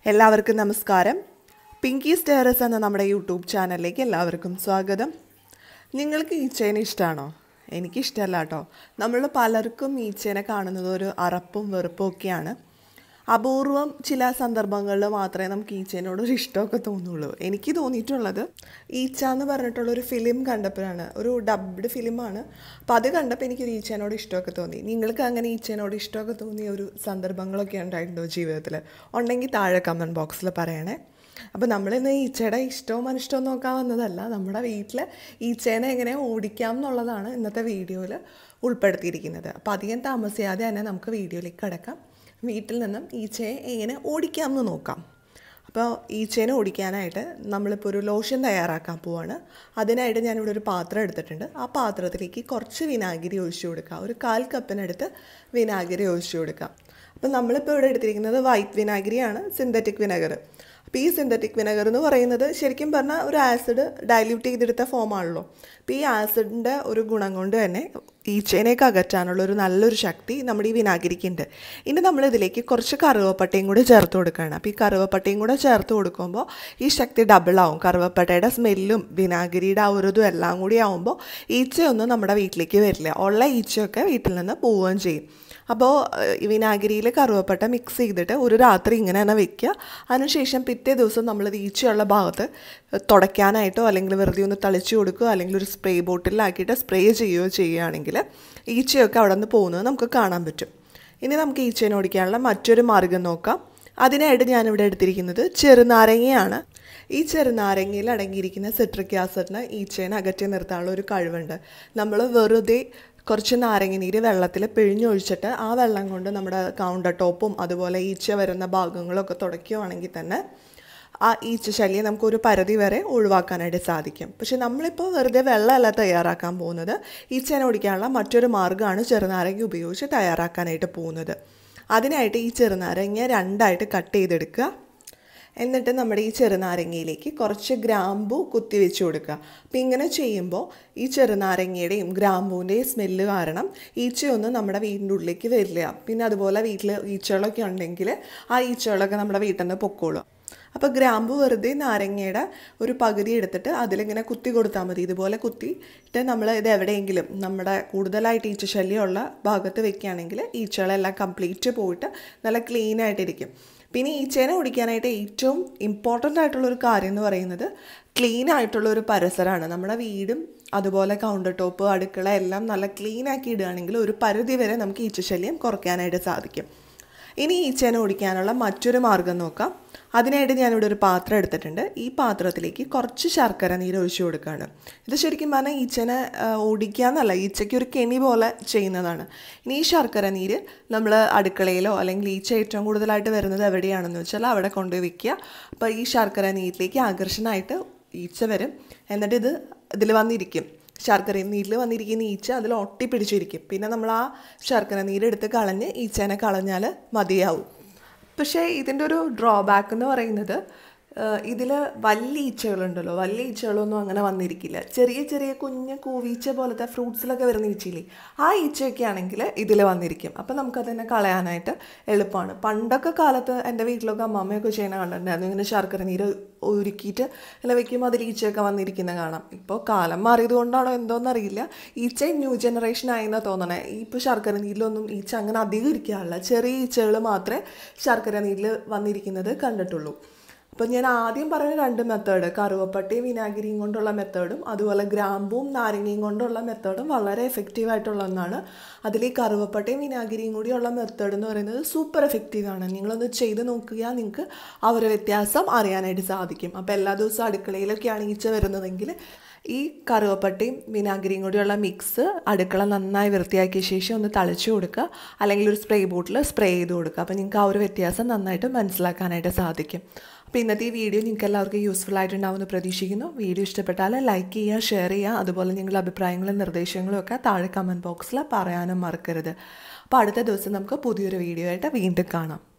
എല്ലാവർക്കും നമസ്കാരം പിങ്കി സ്റ്റേറസ് എന്ന നമ്മുടെ യൂട്യൂബ് ചാനലിലേക്ക് എല്ലാവർക്കും സ്വാഗതം നിങ്ങൾക്ക് ഈച്ചേനെ ഇഷ്ടമാണോ എനിക്കിഷ്ടമല്ല കേട്ടോ നമ്മൾ പലർക്കും ഈച്ചേനെ കാണുന്നത് ഒരു അറപ്പും വെറുപ്പും ഒക്കെയാണ് അപൂർവം ചില സന്ദർഭങ്ങളിൽ മാത്രമേ നമുക്ക് ഈച്ചേനോട് ഒരു ഇഷ്ടമൊക്കെ തോന്നുള്ളൂ എനിക്ക് തോന്നിയിട്ടുള്ളത് ഈച്ച എന്ന് പറഞ്ഞിട്ടുള്ള ഒരു ഫിലിം കണ്ടപ്പോഴാണ് ഒരു ഡബ്ഡ് ഫിലിമാണ് അപ്പോൾ അത് കണ്ടപ്പോൾ എനിക്കൊരു ഈച്ചേനോട് ഇഷ്ടമൊക്കെ തോന്നി നിങ്ങൾക്ക് അങ്ങനെ ഈച്ചേനോട് ഇഷ്ടമൊക്കെ തോന്നിയ ഒരു സന്ദർഭങ്ങളൊക്കെ ഉണ്ടായിട്ടുണ്ടോ ജീവിതത്തിൽ ഉണ്ടെങ്കിൽ താഴെ കമൻറ്റ് ബോക്സിൽ പറയണേ അപ്പോൾ നമ്മളിന്ന് ഈച്ചയുടെ ഇഷ്ടവും അനിഷ്ടവും നോക്കാൻ വന്നതല്ല നമ്മുടെ വീട്ടിൽ ഈച്ചേനെ എങ്ങനെ ഓടിക്കാം എന്നുള്ളതാണ് ഇന്നത്തെ വീഡിയോയിൽ ഉൾപ്പെടുത്തിയിരിക്കുന്നത് അപ്പോൾ അധികം താമസിയാതെ തന്നെ നമുക്ക് വീഡിയോയിലേക്ക് കിടക്കാം വീട്ടിൽ നിന്നും ഈച്ചയെ എങ്ങനെ ഓടിക്കാം എന്ന് നോക്കാം അപ്പോൾ ഈച്ചേനെ ഓടിക്കാനായിട്ട് നമ്മളിപ്പോൾ ഒരു ലോഷൻ തയ്യാറാക്കാൻ പോവാണ് അതിനായിട്ട് ഞാനിവിടെ ഒരു പാത്രം എടുത്തിട്ടുണ്ട് ആ പാത്രത്തിലേക്ക് കുറച്ച് വിനാഗിരി ഒഴിച്ചു കൊടുക്കുക ഒരു കാൽ കപ്പിനടുത്ത് വിനാഗിരി ഒഴിച്ചു കൊടുക്കാം അപ്പോൾ നമ്മളിപ്പോൾ ഇവിടെ എടുത്തിരിക്കുന്നത് വൈറ്റ് വിനാഗിരിയാണ് സിന്തറ്റിക് വിനെഗർ അപ്പോൾ ഈ സിന്തറ്റിക് വിനെഗർ എന്ന് പറയുന്നത് ശരിക്കും പറഞ്ഞാൽ ഒരു ആസിഡ് ഡൈല്യൂട്ട് ചെയ്തെടുത്ത ഫോമാണല്ലോ അപ്പോൾ ഈ ആസിഡിൻ്റെ ഒരു ഗുണം കൊണ്ട് തന്നെ ഈച്ചേനെയൊക്കെ അകറ്റാനുള്ള ഒരു നല്ലൊരു ശക്തി നമ്മുടെ ഈ വിനാഗിരിക്കുണ്ട് ഇനി നമ്മൾ ഇതിലേക്ക് കുറച്ച് കറുവപ്പട്ടയും കൂടി ചേർത്ത് കൊടുക്കുകയാണ് അപ്പോൾ ഈ കറുവപ്പട്ടയും കൂടെ ചേർത്ത് കൊടുക്കുമ്പോൾ ഈ ശക്തി ഡബിൾ ആവും കറുവപ്പട്ടയുടെ സ്മെല്ലും വിനാഗിരിയുടെ ആ ഒരു ഇതും എല്ലാം കൂടി ആവുമ്പോൾ ഈച്ചയൊന്നും നമ്മുടെ വീട്ടിലേക്ക് വരില്ല ഉള്ള ഈച്ചയൊക്കെ വീട്ടിൽ നിന്ന് പോവുകയും ചെയ്യും അപ്പോൾ ഈ വിനാഗിരിയിൽ കറുവപ്പട്ട മിക്സ് ചെയ്തിട്ട് ഒരു രാത്രി ഇങ്ങനെ തന്നെ വെക്കുക അതിനുശേഷം പിറ്റേ ദിവസം നമ്മൾ ഈച്ചയുള്ള ഭാഗത്ത് തുടയ്ക്കാനായിട്ടോ അല്ലെങ്കിൽ വെറുതെ ഒന്ന് തളിച്ചു കൊടുക്കുകയോ അല്ലെങ്കിൽ ഒരു സ്പ്രേ ബോട്ടിലാക്കിയിട്ട് സ്പ്രേ ചെയ്യുകയോ ചെയ്യുകയാണെങ്കിൽ ഈച്ചയൊക്കെ അവിടെ നിന്ന് പോകുന്നത് നമുക്ക് കാണാൻ പറ്റും ഇനി നമുക്ക് ഈച്ചേനെ ഓടിക്കാനുള്ള മറ്റൊരു മാർഗം നോക്കാം അതിനായിട്ട് ഞാനിവിടെ എടുത്തിരിക്കുന്നത് ചെറുനാരങ്ങയാണ് ഈ ചെറുനാരങ്ങയിൽ അടങ്ങിയിരിക്കുന്ന സിട്രിക് ആസിഡിന് ഈച്ചേനെ അകറ്റി നിർത്താനുള്ള ഒരു കഴിവുണ്ട് നമ്മൾ വെറുതെ കുറച്ച് നാരങ്ങനീര് വെള്ളത്തിൽ പിഴിഞ്ഞൊഴിച്ചിട്ട് ആ വെള്ളം കൊണ്ട് നമ്മുടെ കൗണ്ടർ ടോപ്പും അതുപോലെ ഈച്ച വരുന്ന ഭാഗങ്ങളൊക്കെ തുടയ്ക്കുകയാണെങ്കിൽ തന്നെ ആ ഈച്ച ശല്യം നമുക്കൊരു പരിധി വരെ ഒഴിവാക്കാനായിട്ട് സാധിക്കും പക്ഷെ നമ്മളിപ്പോൾ വെറുതെ വെള്ളമല്ല തയ്യാറാക്കാൻ പോകുന്നത് ഈച്ചേനെ ഓടിക്കാനുള്ള മറ്റൊരു മാർഗ്ഗമാണ് ചെറുനാരങ്ങ ഉപയോഗിച്ച് തയ്യാറാക്കാനായിട്ട് പോകുന്നത് അതിനായിട്ട് ഈ ചെറുനാരങ്ങ രണ്ടായിട്ട് കട്ട് ചെയ്തെടുക്കുക എന്നിട്ട് നമ്മുടെ ഈ ചെറുനാരങ്ങയിലേക്ക് കുറച്ച് ഗ്രാമ്പു കുത്തി വെച്ച് കൊടുക്കുക അപ്പം ഇങ്ങനെ ചെയ്യുമ്പോൾ ഈ ചെറുനാരങ്ങയുടെയും ഗ്രാമ്പൂവിൻ്റെയും സ്മെല്ല് കാരണം ഈച്ചയൊന്നും നമ്മുടെ വീടിൻ്റെ ഉള്ളിലേക്ക് വരില്ല പിന്നെ അതുപോലെ വീട്ടിൽ ഈച്ചകളൊക്കെ ഉണ്ടെങ്കിൽ ആ ഈച്ചകളൊക്കെ നമ്മുടെ വീട്ടിൽ നിന്ന് പൊക്കോളും അപ്പോൾ ഗ്രാമ്പു വെറുതെ നാരങ്ങയുടെ ഒരു പകുതി എടുത്തിട്ട് അതിലിങ്ങനെ കുത്തി കൊടുത്താൽ മതി ഇതുപോലെ കുത്തിയിട്ട് നമ്മൾ ഇത് എവിടെയെങ്കിലും നമ്മുടെ കൂടുതലായിട്ട് ഈച്ച ശല്യമുള്ള ഭാഗത്ത് വെക്കുകയാണെങ്കിൽ ഈച്ചകളെല്ലാം കംപ്ലീറ്റ് പോയിട്ട് നല്ല ക്ലീൻ ആയിട്ടിരിക്കും പിന്നെ ഈച്ചേനെ ഓടിക്കാനായിട്ട് ഏറ്റവും ഇമ്പോർട്ടൻ്റ് ആയിട്ടുള്ളൊരു കാര്യം എന്ന് പറയുന്നത് ക്ലീൻ ആയിട്ടുള്ള ഒരു പരിസരമാണ് നമ്മുടെ വീടും അതുപോലെ കൗണ്ടർ ടോപ്പ് അടുക്കള എല്ലാം നല്ല ക്ലീൻ ആക്കി ഇടുകയാണെങ്കിൽ ഒരു പരിധി വരെ നമുക്ക് ഈച്ചശല്യം കുറയ്ക്കാനായിട്ട് സാധിക്കും ഇനി ഈച്ചേനെ ഓടിക്കാനുള്ള മറ്റൊരു മാർഗം നോക്കാം അതിനായിട്ട് ഞാനിവിടെ ഒരു പാത്രം എടുത്തിട്ടുണ്ട് ഈ പാത്രത്തിലേക്ക് കുറച്ച് ശർക്കര നീര് ഒഴിച്ചു കൊടുക്കുകയാണ് ഇത് ശരിക്കും പറഞ്ഞാൽ ഈച്ചനെ ഓടിക്കുക എന്നല്ല ഈച്ചയ്ക്ക് ഒരു കെണി പോലെ ചെയ്യുന്നതാണ് ഇനി ഈ ശർക്കര നീര് നമ്മൾ അടുക്കളയിലോ അല്ലെങ്കിൽ ഈച്ച ഏറ്റവും കൂടുതലായിട്ട് വരുന്നത് എവിടെയാണെന്ന് വെച്ചാൽ അവിടെ കൊണ്ടുപോയി വെക്കുക അപ്പോൾ ഈ ശർക്കര നീരിലേക്ക് ആകർഷണമായിട്ട് ഈച്ച വരും എന്നിട്ട് ഇത് ഇതിൽ വന്നിരിക്കും ശർക്കര നീരിൽ വന്നിരിക്കുന്ന ഈച്ച അതിൽ ഒട്ടിപ്പിടിച്ചിരിക്കും പിന്നെ നമ്മൾ ആ ശർക്കര നീരെടുത്ത് കളഞ്ഞ് ഈച്ചേനെ കളഞ്ഞാൽ മതിയാവും പക്ഷേ ഇതിൻ്റെ ഒരു ഡ്രോബാക്ക് എന്ന് പറയുന്നത് ഇതിൽ വലിയ ഈച്ചകളുണ്ടല്ലോ വലിയ ഈച്ചകളൊന്നും അങ്ങനെ വന്നിരിക്കില്ല ചെറിയ ചെറിയ കുഞ്ഞ് കൂവീച്ച പോലത്തെ ഫ്രൂട്ട്സിലൊക്കെ വരുന്ന ഈച്ചയില്ലേ ആ ഈച്ചയൊക്കെ ആണെങ്കിൽ ഇതിൽ വന്നിരിക്കും അപ്പം നമുക്കതിനെ കളയാനായിട്ട് എളുപ്പമാണ് പണ്ടൊക്കെ കാലത്ത് എൻ്റെ വീട്ടിലൊക്കെ അമ്മമ്മയൊക്കെ ചെയ്യണ കണ്ടിട്ടുണ്ടായിരുന്നു ഇങ്ങനെ ശർക്കര നീര് ഒരുക്കിയിട്ട് അല്ല വെക്കുമ്പോൾ അതിൽ ഈച്ചയൊക്കെ വന്നിരിക്കുന്ന കാണാം ഇപ്പോൾ കാലം മാറിയത് കൊണ്ടാണോ എന്തോന്നറിയില്ല ഈച്ച ന്യൂ ജനറേഷൻ ആയെന്നാ തോന്നണേ ഇപ്പോൾ ശർക്കര നീരിലൊന്നും ഈച്ച അങ്ങനെ അധികം ഇരിക്കാറില്ല ചെറിയ ഈച്ചകൾ മാത്രമേ ശർക്കര നീരിൽ വന്നിരിക്കുന്നത് കണ്ടിട്ടുള്ളൂ അപ്പം ഞാൻ ആദ്യം പറഞ്ഞ രണ്ട് മെത്തേഡ് കറുവപ്പട്ടയും വിനാഗിരിയും കൊണ്ടുള്ള മെത്തേഡും അതുപോലെ ഗ്രാമ്പും നാരങ്ങയും കൊണ്ടുള്ള മെത്തേഡും വളരെ എഫക്റ്റീവ് ആയിട്ടുള്ള ഒന്നാണ് അതിൽ ഈ കറുവപ്പട്ടയും വിനാഗിരിയും കൂടിയുള്ള മെത്തേഡ് എന്ന് പറയുന്നത് സൂപ്പർ എഫക്റ്റീവാണ് നിങ്ങളൊന്ന് ചെയ്ത് നോക്കുക നിങ്ങൾക്ക് ആ ഒരു വ്യത്യാസം അറിയാനായിട്ട് സാധിക്കും അപ്പോൾ എല്ലാ ദിവസവും അടുക്കളയിലൊക്കെയാണ് ഈച്ച വരുന്നതെങ്കിൽ ഈ കറുവപ്പട്ടയും വിനാഗിരിയും കൂടിയുള്ള മിക്സ് അടുക്കള നന്നായി വൃത്തിയാക്കിയ ശേഷം ഒന്ന് തളിച്ചു കൊടുക്കുക അല്ലെങ്കിൽ ഒരു സ്പ്രേ ബോട്ടിൽ സ്പ്രേ ചെയ്ത് കൊടുക്കുക അപ്പോൾ നിങ്ങൾക്ക് ആ ഒരു വ്യത്യാസം നന്നായിട്ട് മനസ്സിലാക്കാനായിട്ട് സാധിക്കും അപ്പോൾ ഇന്നത്തെ ഈ വീഡിയോ നിങ്ങൾക്ക് എല്ലാവർക്കും യൂസ്ഫുൾ ആയിട്ടുണ്ടാവുമെന്ന് പ്രതീക്ഷിക്കുന്നു വീഡിയോ ഇഷ്ടപ്പെട്ടാൽ ലൈക്ക് ചെയ്യുക ഷെയർ ചെയ്യുക അതുപോലെ നിങ്ങളുടെ അഭിപ്രായങ്ങളും നിർദ്ദേശങ്ങളും ഒക്കെ താഴെ കമൻറ്റ് ബോക്സിൽ പറയാനും മറക്കരുത് അപ്പോൾ അടുത്ത ദിവസം നമുക്ക് പുതിയൊരു വീഡിയോ ആയിട്ട് വീണ്ടും കാണാം